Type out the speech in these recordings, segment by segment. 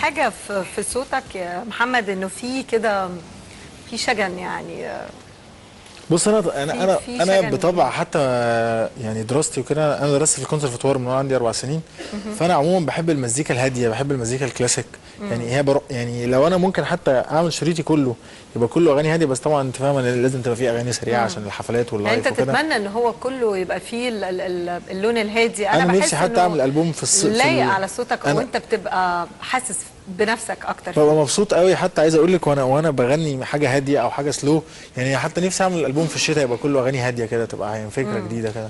حاجه في في صوتك يا محمد انه في كده في شجن يعني بص انا في- انا انا في انا شجن بطبع حتى يعني دراستي وكده انا درست في الكونسرفتوار من وانا عندي اربع سنين فانا عموما بحب المزيكا الهاديه بحب المزيكا الكلاسيك يعني هي برو يعني لو انا ممكن حتى اعمل شريطي كله يبقى كله اغاني هاديه بس طبعا انت فاهم ان لازم تبقى فيه اغاني سريعه عشان الحفلات يعني واللايف انت وكده تتمنى ان هو كله يبقى فيه ال- ال- ال- اللون الهادي انا, انا بحس نفسي حتى إنه اعمل البوم في الص... في لايق ال- على صوتك أنا- وانت بتبقى حاسس بنفسك اكتر ببقى مبسوط قوي حتى عايز اقول لك وانا وانا بغني حاجه هاديه او حاجه سلو يعني حتى نفسي اعمل البوم في الشتاء يبقى كله اغاني هاديه كده تبقى يعني فكره جديده كده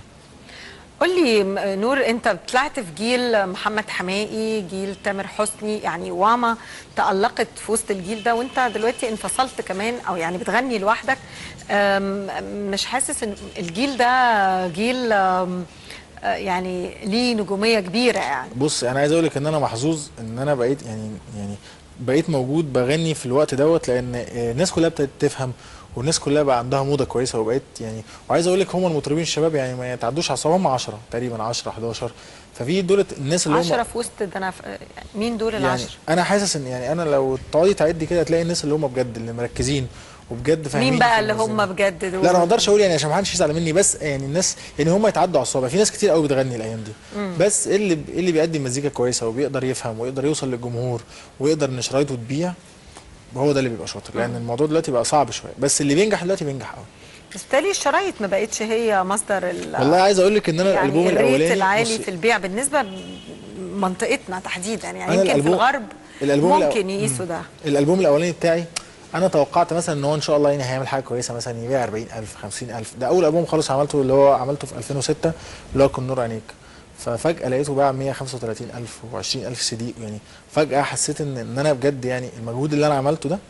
قول لي م- نور انت طلعت في جيل محمد حماقي جيل تامر حسني يعني واما تألقت في وسط الجيل ده وانت دلوقتي انفصلت كمان او يعني بتغني لوحدك أم، مش حاسس ان الجيل ده جيل أم، آه، يعني ليه نجوميه كبيره يعني بص انا عايز اقول لك ان انا محظوظ ان انا بقيت يعني يعني بقيت موجود بغني في الوقت دوت لان آه، الناس كلها ابتدت تفهم والناس كلها بقى عندها موضه كويسه وبقيت يعني وعايز اقول لك هم المطربين الشباب يعني ما يتعدوش على الصواب هم 10 تقريبا 10 11 ففي دولت الناس اللي هم عشرة في وسط ده انا ف- مين دول يعني العشرة؟ انا حاسس ان يعني انا لو تقعدي تعدي كده هتلاقي الناس اللي هم بجد اللي مركزين وبجد فاهمين مين في بقى اللي المزيكا. هم بجد دول؟ لا انا ما اقدرش اقول يعني عشان ما حدش يزعل مني بس يعني الناس يعني هم يتعدوا على الصوابع في ناس كتير قوي بتغني الايام دي بس اللي اللي بيقدم مزيكا كويسه وبيقدر يفهم ويقدر يوصل للجمهور ويقدر ان شرايطه تبيع هو ده اللي بيبقى شاطر لان الموضوع دلوقتي بقى صعب شويه بس اللي بينجح دلوقتي بينجح قوي بس بالتالي الشرايط ما بقتش هي مصدر ال والله عايز اقول لك ان انا يعني الالبوم الريت الاولاني العالي بصي، في البيع بالنسبه منطقتنا تحديدا يعني أنا يمكن في الألبوم- الغرب الألبوم الأو- ممكن يقيسوا ده الالبوم الاولاني بتاعي انا توقعت مثلا ان هو ان شاء الله يعني هيعمل حاجه كويسه مثلا يبيع 40000 50000 ده اول البوم خالص عملته اللي هو عملته في 2006 اللي هو كن نور عينيك ففجاه لقيته باع 135000 و20000 سي دي يعني فجاه حسيت ان ان انا بجد يعني المجهود اللي انا عملته ده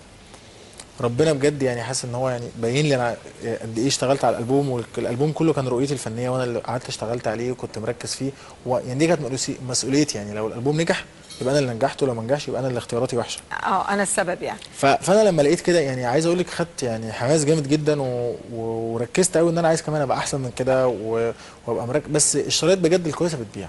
ربنا بجد يعني حاسس ان هو يعني باين لي انا قد ايه اشتغلت على الالبوم والالبوم كله كان رؤيتي الفنيه وانا اللي قعدت اشتغلت عليه وكنت مركز فيه ويعني دي كانت مسؤولي- مسؤوليتي يعني لو الالبوم نجح يبقى انا اللي نجحته لو ما نجحش يبقى انا اللي اختياراتي وحشه اه انا السبب يعني ف- فانا لما لقيت كده يعني عايز اقول لك خدت يعني حماس جامد جدا و... و... وركزت قوي ان انا عايز كمان ابقى احسن من كده و... وابقى مركز بس الشرايط بجد الكويسه بتبيع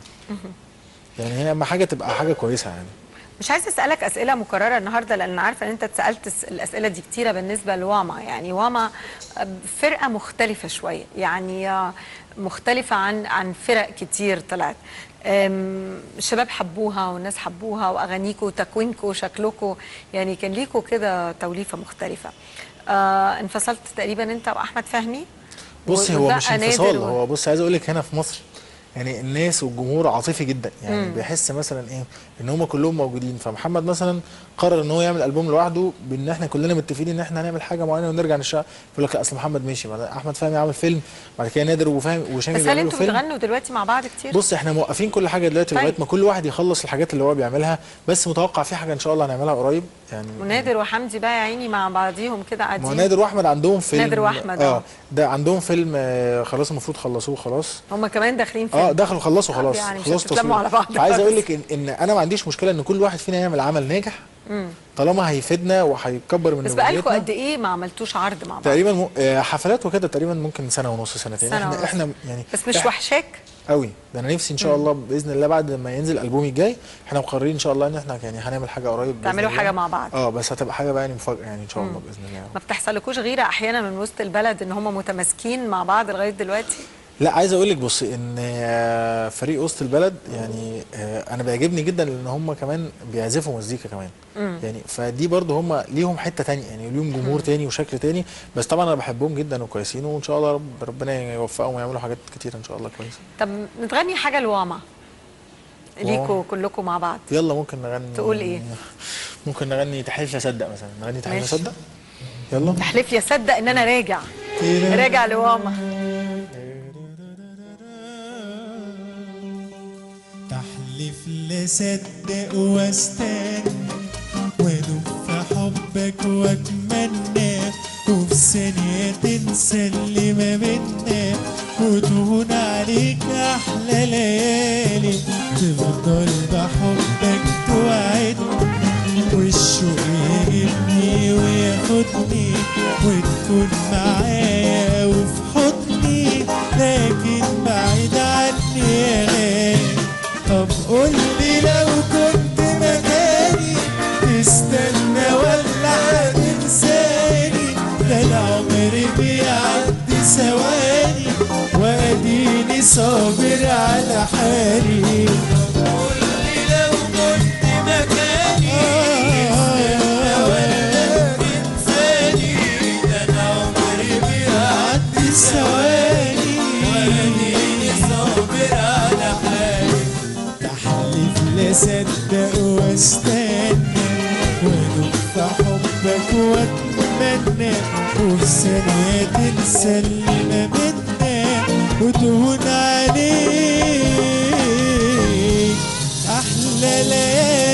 يعني هي اهم حاجه تبقى حاجه كويسه يعني مش عايزه اسالك اسئله مكرره النهارده لان عارفه ان انت اتسالت الس- الاسئله دي كتيره بالنسبه لواما يعني واما فرقه مختلفه شويه يعني آه، مختلفه عن عن فرق كتير طلعت أم، الشباب حبوها والناس حبوها واغانيكوا وتكوينكوا وشكلكوا يعني كان ليكوا كده توليفه مختلفه آه انفصلت تقريبا انت واحمد فهمي بصي هو وبقى مش نادر انفصال و- هو بص عايز اقول لك هنا في مصر يعني الناس والجمهور عاطفي جدا يعني بيحس مثلا ايه ان هم كلهم موجودين فمحمد مثلا قرر ان هو يعمل البوم لوحده بان احنا كلنا متفقين ان احنا هنعمل حاجه معينه ونرجع نشتغل يقول لك لا اصل محمد ماشي بعد احمد فهمي عمل فيلم بعد كده نادر وفهمي وشامي بس هل بيعملوا انتوا فيلم بتغنوا دلوقتي مع بعض كتير؟ بص احنا موقفين كل حاجه دلوقتي طيب. لغايه ما كل واحد يخلص الحاجات اللي هو بيعملها بس متوقع في حاجه ان شاء الله هنعملها قريب يعني ونادر وحمدي بقى يا عيني مع بعضيهم كده ما هو قاعدين نادر واحمد عندهم فيلم نادر وأحمد، اه اه. ده عندهم فيلم آه خلاص المفروض خلصوه خلاص هم كمان داخلين فيلم اه دخلوا خلصوا طب خلاص يعني مش خلاص هتتلموا على بعض عايز اقول خالص. لك إن, ان انا ما عنديش مشكله ان كل واحد فينا يعمل عمل ناجح طالما هيفيدنا وهيكبر من بس بقالكم نجوميتنا. قد ايه ما عملتوش عرض مع بعض؟ تقريبا م... آه، حفلات وكده تقريبا ممكن سنه ونص سنتين سنة احنا ونص. احنا يعني بس مش إح- وحشاك؟ قوي ده انا نفسي ان شاء الله باذن الله بعد ما ينزل البومي الجاي احنا مقررين ان شاء الله ان احنا يعني هنعمل حاجه قريب بإذن تعملوا الله. حاجة مع بعض. اه بس هتبقى حاجه بقى يعني مفاجاه يعني ان شاء الله باذن الله ما بتحصلكوش غيره احيانا من وسط البلد ان هم متماسكين مع بعض لغايه دلوقتي؟ لا عايز اقول لك بصي ان آه، فريق وسط البلد يعني آه، انا بيعجبني جدا لان هم كمان بيعزفوا مزيكا كمان يعني فدي برضو هم ليهم حته تانية يعني ليهم جمهور تاني وشكل تاني بس طبعا انا بحبهم جدا وكويسين وان شاء الله رب ربنا يوفقهم ويعملوا حاجات كتير ان شاء الله كويسه طب نتغني حاجه لواما ليكوا كلكم مع بعض يلا ممكن نغني تقول إيه؟ ممكن نغني تحلف لا صدق مثلا نغني تحلف لا ماشي. صدق يلا تحلف لي اصدق ان انا راجع راجع لواما تحلف لا صدق واستنى وادوب في حبك واتمنى وفي ثانية تنسى اللي ما بينا وتهون عليك أحلى ليالي تفضل بحبك توعدني والشوق يجيبني وياخدني وتكون معايا وفي حضني لكن بعيد عني يا غالي طب قولي لو كنت مكاني ثواني واديني صابر على حالي قولي لو كنت مكاني انساني ده انا عمري بيعدي ثواني واديني صابر على حالي تحلف لا صدق واستنى وادوب في حبك واتمنى وفي ثانية تنسى اللي ما بينا وتهون عليك أحلى ليالي